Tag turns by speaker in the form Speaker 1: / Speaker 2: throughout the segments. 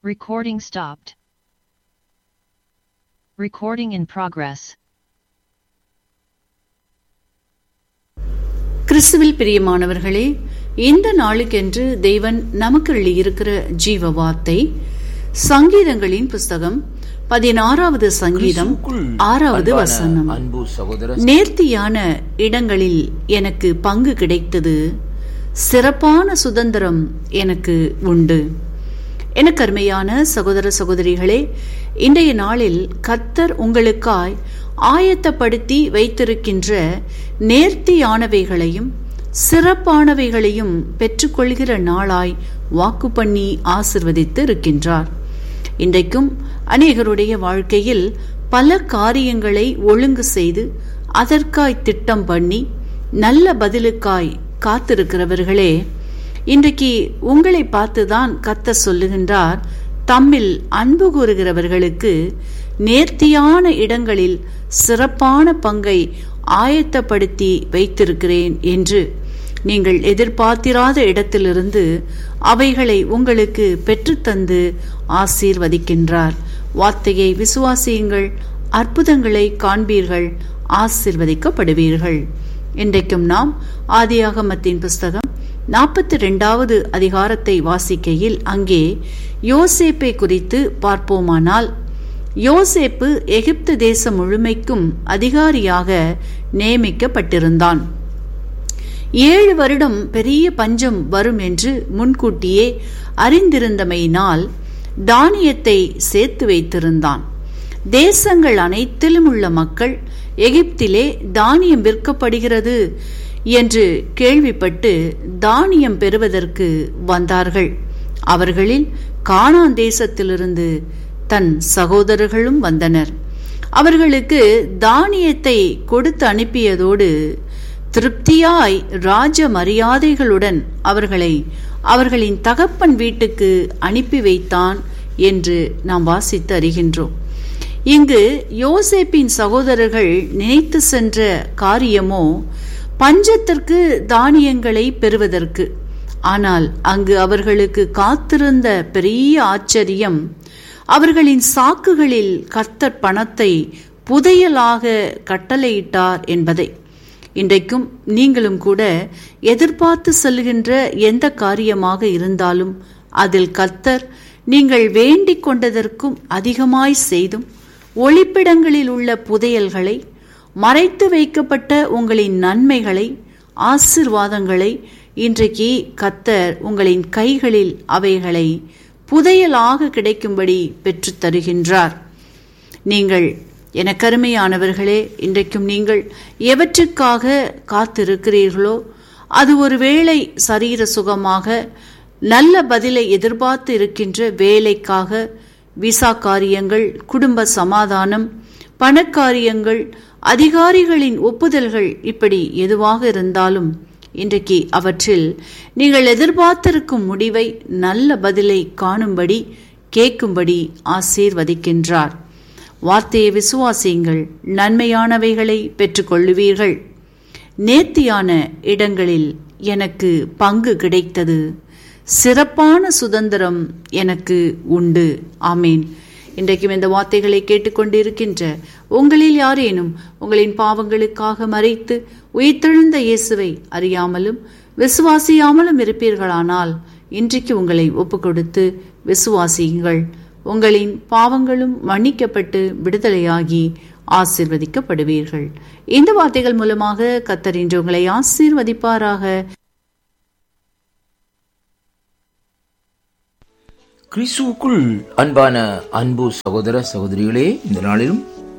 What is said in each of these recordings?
Speaker 1: Recording stopped. Recording in progress.
Speaker 2: கிறிஸ்துவில் பிரியமானவர்களே இந்த நாளுக்கென்று தேவன் நமக்கு எழுதியிருக்கிற ஜீவ வார்த்தை சங்கீதங்களின் புஸ்தகம் பதினாறாவது சங்கீதம்
Speaker 3: கிறிஸ்துவுக்குள்
Speaker 2: ஆறாவது
Speaker 3: அன்பான
Speaker 2: வசனம்
Speaker 3: அன்பு சகோதர
Speaker 2: நேர்த்தியான இடங்களில் எனக்கு பங்கு கிடைத்தது சிறப்பான சுதந்திரம் எனக்கு உண்டு எனக்கு அருமையான சகோதர சகோதரிகளே இன்றைய நாளில் கத்தர் உங்களுக்காய் ஆயத்தப்படுத்தி வைத்திருக்கின்ற நேர்த்தியானவைகளையும் சிறப்பானவைகளையும் பெற்றுக்கொள்கிற நாளாய் வாக்கு பண்ணி ஆசிர்வதித்து இருக்கின்றார் இன்றைக்கும் அநேகருடைய வாழ்க்கையில் பல காரியங்களை ஒழுங்கு செய்து அதற்காய் திட்டம் பண்ணி நல்ல பதிலுக்காய் காத்திருக்கிறவர்களே இன்றைக்கு உங்களை பார்த்துதான் கத்த சொல்லுகின்றார் தம்மில் அன்பு கூறுகிறவர்களுக்கு நேர்த்தியான இடங்களில் சிறப்பான பங்கை ஆயத்தப்படுத்தி வைத்திருக்கிறேன் என்று நீங்கள் எதிர்பார்த்திராத இடத்திலிருந்து அவைகளை உங்களுக்கு பெற்றுத்தந்து ஆசீர்வதிக்கின்றார் வார்த்தையை விசுவாசியுங்கள் அற்புதங்களை காண்பீர்கள் ஆசீர்வதிக்கப்படுவீர்கள் இன்றைக்கும் நாம் ஆதியாகமத்தின் புஸ்தகம் நாற்பத்தி ரெண்டாவது அதிகாரத்தை வாசிக்கையில் அங்கே யோசேப்பை குறித்து பார்ப்போமானால் யோசேப்பு எகிப்து தேசம் முழுமைக்கும் அதிகாரியாக நியமிக்கப்பட்டிருந்தான் ஏழு வருடம் பெரிய பஞ்சம் வரும் என்று முன்கூட்டியே அறிந்திருந்தமையினால் தானியத்தை சேர்த்து வைத்திருந்தான் தேசங்கள் அனைத்திலும் உள்ள மக்கள் எகிப்திலே தானியம் விற்கப்படுகிறது என்று கேள்விப்பட்டு தானியம் பெறுவதற்கு வந்தார்கள் அவர்களில் கானான் தேசத்திலிருந்து தன் சகோதரர்களும் வந்தனர் அவர்களுக்கு தானியத்தை கொடுத்து அனுப்பியதோடு திருப்தியாய் ராஜ மரியாதைகளுடன் அவர்களை அவர்களின் தகப்பன் வீட்டுக்கு அனுப்பி வைத்தான் என்று நாம் வாசித்து அறிகின்றோம் இங்கு யோசேப்பின் சகோதரர்கள் நினைத்து சென்ற காரியமோ பஞ்சத்திற்கு தானியங்களை பெறுவதற்கு ஆனால் அங்கு அவர்களுக்கு காத்திருந்த பெரிய ஆச்சரியம் அவர்களின் சாக்குகளில் கர்த்தர் பணத்தை புதையலாக கட்டளையிட்டார் என்பதை இன்றைக்கும் நீங்களும் கூட எதிர்பார்த்து செல்கின்ற எந்த காரியமாக இருந்தாலும் அதில் கர்த்தர் நீங்கள் வேண்டிக் கொண்டதற்கும் அதிகமாய் செய்தும் ஒளிப்பிடங்களில் உள்ள புதையல்களை மறைத்து வைக்கப்பட்ட உங்களின் நன்மைகளை ஆசிர்வாதங்களை இன்றைக்கு கத்தர் உங்களின் கைகளில் அவைகளை புதையலாக கிடைக்கும்படி பெற்றுத் தருகின்றார் நீங்கள் எனக்கருமையானவர்களே இன்றைக்கும் நீங்கள் எவற்றுக்காக காத்திருக்கிறீர்களோ அது ஒருவேளை சரீர சுகமாக நல்ல பதிலை எதிர்பார்த்து இருக்கின்ற வேலைக்காக விசா காரியங்கள் குடும்ப சமாதானம் பணக்காரியங்கள் அதிகாரிகளின் ஒப்புதல்கள் இப்படி எதுவாக இருந்தாலும் இன்றைக்கு அவற்றில் நீங்கள் எதிர்பார்த்திருக்கும் முடிவை நல்ல பதிலை காணும்படி கேட்கும்படி ஆசீர்வதிக்கின்றார் வார்த்தையை விசுவாசியுங்கள் நன்மையானவைகளை பெற்றுக்கொள்ளுவீர்கள் நேர்த்தியான இடங்களில் எனக்கு பங்கு கிடைத்தது சிறப்பான சுதந்திரம் எனக்கு உண்டு ஆமேன் இன்றைக்கும் இந்த வார்த்தைகளை கேட்டுக்கொண்டிருக்கின்ற உங்களில் யாரேனும் உங்களின் பாவங்களுக்காக மறைத்து உயிர்த்தெழுந்த இயேசுவை அறியாமலும் விசுவாசியாமலும் இருப்பீர்களானால் இன்றைக்கு உங்களை ஒப்புக்கொடுத்து விசுவாசியுங்கள் உங்களின் பாவங்களும் மன்னிக்கப்பட்டு விடுதலையாகி ஆசீர்வதிக்கப்படுவீர்கள் இந்த வார்த்தைகள் மூலமாக கத்தர் இன்று உங்களை ஆசீர்வதிப்பாராக
Speaker 3: கிறிஸ்துவுக்குள் அன்பான அன்பு சகோதர சகோதரிகளே இந்த நாளிலும்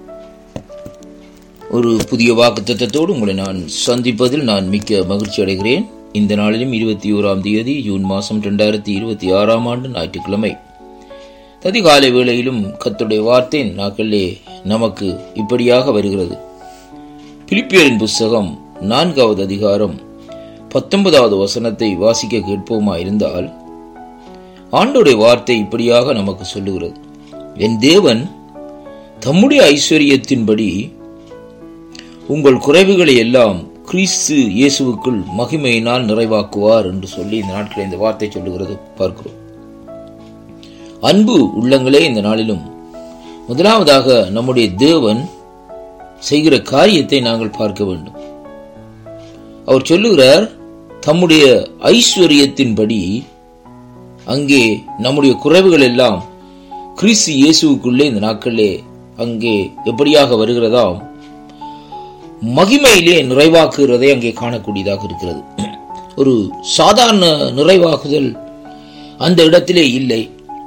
Speaker 3: ஒரு புதிய வாக்குத்தத்தோடு உங்களை நான் சந்திப்பதில் நான் மிக்க மகிழ்ச்சி அடைகிறேன் இந்த நாளிலும் இருபத்தி ஓராம் தேதி ஜூன் மாதம் ரெண்டாயிரத்தி இருபத்தி ஆறாம் ஆண்டு ஞாயிற்றுக்கிழமை அதிகாலை வேளையிலும் கத்துடைய வார்த்தை நாட்களிலே நமக்கு இப்படியாக வருகிறது பிலிப்பியரின் புஸ்தகம் நான்காவது அதிகாரம் பத்தொன்பதாவது வசனத்தை வாசிக்க கேட்போமா இருந்தால் ஆண்டோடைய வார்த்தை இப்படியாக நமக்கு சொல்லுகிறது என் தேவன் தம்முடைய ஐஸ்வர்யத்தின்படி உங்கள் குறைவுகளை எல்லாம் கிறிஸ்து இயேசுவுக்குள் மகிமையினால் நிறைவாக்குவார் என்று சொல்லி இந்த நாட்களில் இந்த வார்த்தை சொல்லுகிறது பார்க்கிறோம் அன்பு உள்ளங்களே இந்த நாளிலும் முதலாவதாக நம்முடைய தேவன் செய்கிற காரியத்தை நாங்கள் பார்க்க வேண்டும் அவர் சொல்லுகிறார் தம்முடைய ஐஸ்வர்யத்தின்படி அங்கே நம்முடைய குறைவுகள் எல்லாம் கிறிஸ்து இயேசுவுக்குள்ளே இந்த நாட்களிலே அங்கே எப்படியாக வருகிறதாம் மகிமையிலே நிறைவாக்குகிறதை அங்கே காணக்கூடியதாக இருக்கிறது ஒரு சாதாரண நிறைவாக்குதல் அந்த இடத்திலே இல்லை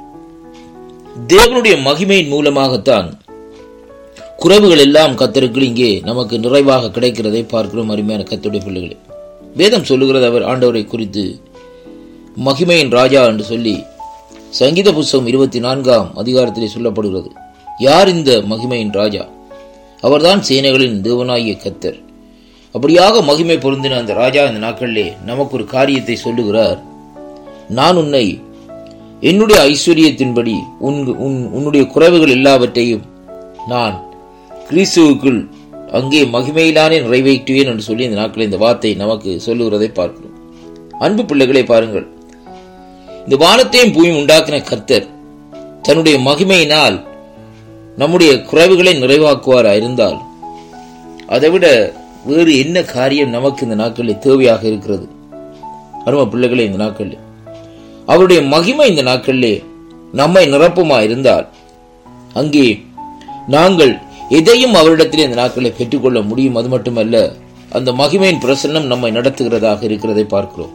Speaker 3: தேவனுடைய மகிமையின் மூலமாகத்தான் குறைவுகள் எல்லாம் கத்தருக்குள் இங்கே நமக்கு நிறைவாக கிடைக்கிறதை பார்க்கிறோம் அருமையான கத்துடைய பிள்ளைகளே வேதம் சொல்லுகிறது அவர் ஆண்டவரை குறித்து மகிமையின் ராஜா என்று சொல்லி சங்கீத புஸ்தகம் இருபத்தி நான்காம் அதிகாரத்திலே சொல்லப்படுகிறது யார் இந்த மகிமையின் ராஜா அவர்தான் சேனைகளின் தேவனாகிய கத்தர் அப்படியாக மகிமை பொருந்தின அந்த ராஜா இந்த நாட்களிலே நமக்கு ஒரு காரியத்தை சொல்லுகிறார் நான் உன்னை என்னுடைய ஐஸ்வர்யத்தின்படி உன் உன் உன்னுடைய குறைவுகள் எல்லாவற்றையும் நான் கிறிஸ்துவுக்குள் அங்கே மகிமையிலானே நிறைவேற்றுவேன் என்று சொல்லி இந்த நாட்களில் இந்த வார்த்தை நமக்கு சொல்லுகிறதை பார்க்கிறோம் அன்பு பிள்ளைகளை பாருங்கள் இந்த வானத்தையும் பூமியும் உண்டாக்கின கர்த்தர் தன்னுடைய மகிமையினால் நம்முடைய குறைவுகளை நிறைவாக்குவாரா இருந்தால் அதைவிட வேறு என்ன காரியம் நமக்கு இந்த நாட்களில் தேவையாக இருக்கிறது அரும பிள்ளைகளே இந்த நாட்களில் அவருடைய மகிமை இந்த நாட்களிலே நம்மை நிரப்புமா இருந்தால் அங்கே நாங்கள் எதையும் அவரிடத்திலே இந்த நாட்களை பெற்றுக்கொள்ள முடியும் அது மட்டுமல்ல அந்த மகிமையின் பிரசன்னம் நம்மை நடத்துகிறதாக இருக்கிறதை பார்க்கிறோம்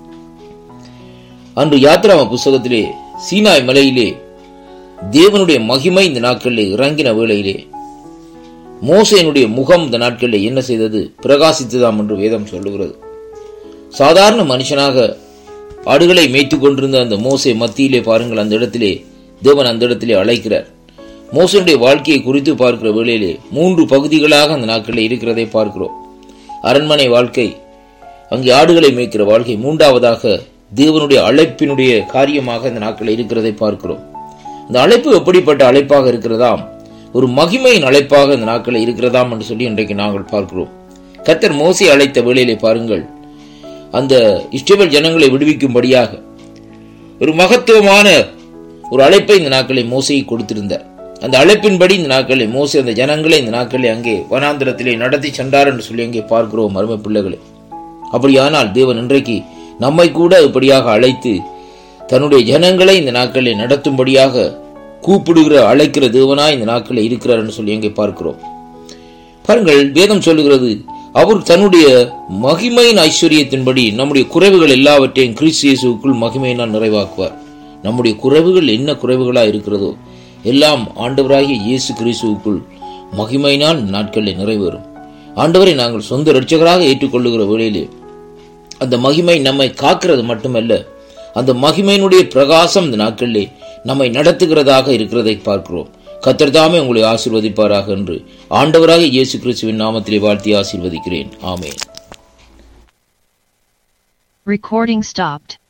Speaker 3: அன்று யாத்ராம புஸ்தகத்திலே சீனாய் மலையிலே தேவனுடைய மகிமை இந்த நாட்களிலே இறங்கின வேளையிலே மோசையனுடைய முகம் இந்த நாட்களில் என்ன செய்தது பிரகாசித்ததாம் என்று வேதம் சொல்லுகிறது சாதாரண மனுஷனாக ஆடுகளை மேய்த்துக் கொண்டிருந்த அந்த மோசை மத்தியிலே பாருங்கள் அந்த இடத்திலே தேவன் அந்த இடத்திலே அழைக்கிறார் மோசனுடைய வாழ்க்கையை குறித்து பார்க்கிற வேளையிலே மூன்று பகுதிகளாக அந்த நாட்களில் இருக்கிறதை பார்க்கிறோம் அரண்மனை வாழ்க்கை அங்கே ஆடுகளை மேய்க்கிற வாழ்க்கை மூன்றாவதாக தேவனுடைய அழைப்பினுடைய காரியமாக இந்த நாட்களில் இருக்கிறதை பார்க்கிறோம் இந்த அழைப்பு எப்படிப்பட்ட அழைப்பாக இருக்கிறதாம் ஒரு மகிமையின் அழைப்பாக இந்த நாட்களில் இருக்கிறதாம் என்று சொல்லி இன்றைக்கு நாங்கள் பார்க்கிறோம் கத்தர் மோசி அழைத்த வேளையிலே பாருங்கள் அந்த இஸ்ரேல் ஜனங்களை விடுவிக்கும்படியாக ஒரு மகத்துவமான ஒரு அழைப்பை இந்த நாட்களை மோசையை கொடுத்திருந்தார் அந்த அழைப்பின்படி இந்த நாட்களை மோசி அந்த ஜனங்களை இந்த நாட்களை அங்கே வனாந்திரத்திலே நடத்தி சென்றார் என்று சொல்லி அங்கே பார்க்கிறோம் மரும பிள்ளைகளை அப்படியானால் தேவன் இன்றைக்கு நம்மை கூட இப்படியாக அழைத்து தன்னுடைய ஜனங்களை இந்த நாட்களை நடத்தும்படியாக கூப்பிடுகிற அழைக்கிற தேவனா இந்த நாட்களில் இருக்கிறார் என்று சொல்லி அங்கே பார்க்கிறோம் பாருங்கள் வேதம் சொல்லுகிறது அவர் தன்னுடைய மகிமையின் ஐஸ்வர்யத்தின்படி நம்முடைய குறைவுகள் எல்லாவற்றையும் கிறிஸ்து இயேசுக்குள் மகிமையினால் நிறைவாக்குவார் நம்முடைய குறைவுகள் என்ன குறைவுகளா இருக்கிறதோ எல்லாம் ஆண்டவராகிய இயேசு கிறிஸ்துவுக்குள் மகிமையினால் நாட்களில் நிறைவேறும் ஆண்டவரை நாங்கள் சொந்த ரட்சகராக ஏற்றுக்கொள்ளுகிற வேளையிலே அந்த மகிமை நம்மை காக்கிறது மட்டுமல்ல அந்த மகிமையினுடைய பிரகாசம் இந்த நாட்களிலே நம்மை நடத்துகிறதாக இருக்கிறதை பார்க்கிறோம் கத்தர்தாமே உங்களை ஆசிர்வதிப்பாராக என்று ஆண்டவராக இயேசு கிறிஸ்துவின் நாமத்திலே வாழ்த்தி ஆசீர்வதிக்கிறேன் ஆமேன்
Speaker 1: Recording stopped.